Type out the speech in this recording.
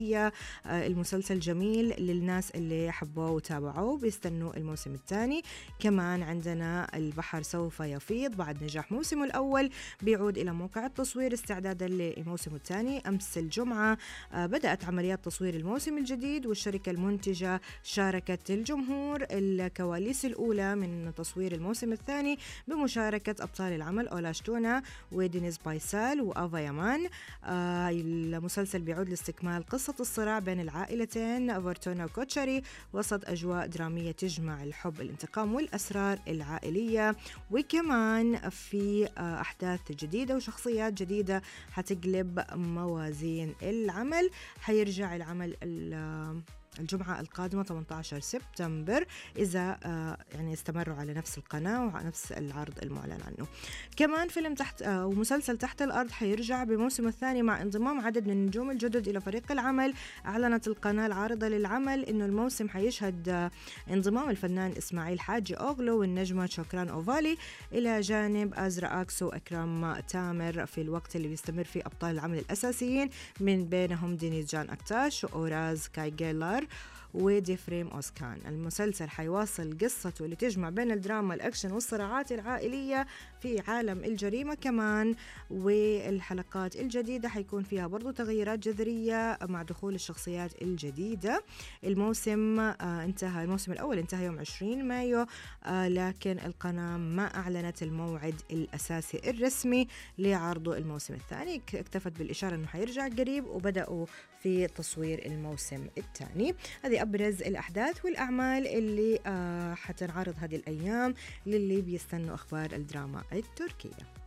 هي المسلسل جميل للناس اللي حبوه وتابعوه بيستنوا الموسم الثاني كمان عندنا البحر سوف يفيض بعد نجاح موسمه الأول بيعود إلى موقع التصوير استعدادا لموسمه الثاني أمس الجمعة بدأت عمليات تصوير الموسم الجديد والشركة المنتجة شاركت الجمهور الكواليس الأولى من تصوير الموسم الثاني بمشاركة أبطال العمل أولا شتونا ودينيس بايسال وآفا يامان آه المسلسل بيعود لاستكمال قصة الصراع بين العائلتين فورتونا وكوتشاري وسط أجواء درامية تجمع الحب الانتقام والأسرار العائلية وكمان في آه أحداث جديدة وشخصيات جديدة حتقلب موازين العمل حيرجع العمل الجمعة القادمة 18 سبتمبر إذا آه يعني استمروا على نفس القناة وعلى نفس العرض المعلن عنه كمان فيلم تحت آه ومسلسل تحت الأرض حيرجع بموسمه الثاني مع انضمام عدد من النجوم الجدد إلى فريق العمل أعلنت القناة العارضة للعمل إنه الموسم حيشهد آه انضمام الفنان إسماعيل حاجي أوغلو والنجمة شكران أوفالي إلى جانب أزرا أكسو وأكرم تامر في الوقت اللي بيستمر فيه أبطال العمل الأساسيين من بينهم دينيس جان أكتاش وأوراز كايجيلار وديفريم أوسكان المسلسل حيواصل قصته اللي تجمع بين الدراما الأكشن والصراعات العائلية في عالم الجريمة كمان والحلقات الجديدة حيكون فيها برضو تغييرات جذرية مع دخول الشخصيات الجديدة الموسم آه انتهى الموسم الأول انتهى يوم 20 مايو آه لكن القناة ما أعلنت الموعد الأساسي الرسمي لعرضه الموسم الثاني اكتفت بالإشارة أنه حيرجع قريب وبدأوا في تصوير الموسم الثاني هذه أبرز الأحداث والأعمال اللي آه حتنعرض هذه الأيام للي بيستنوا أخبار الدراما التركية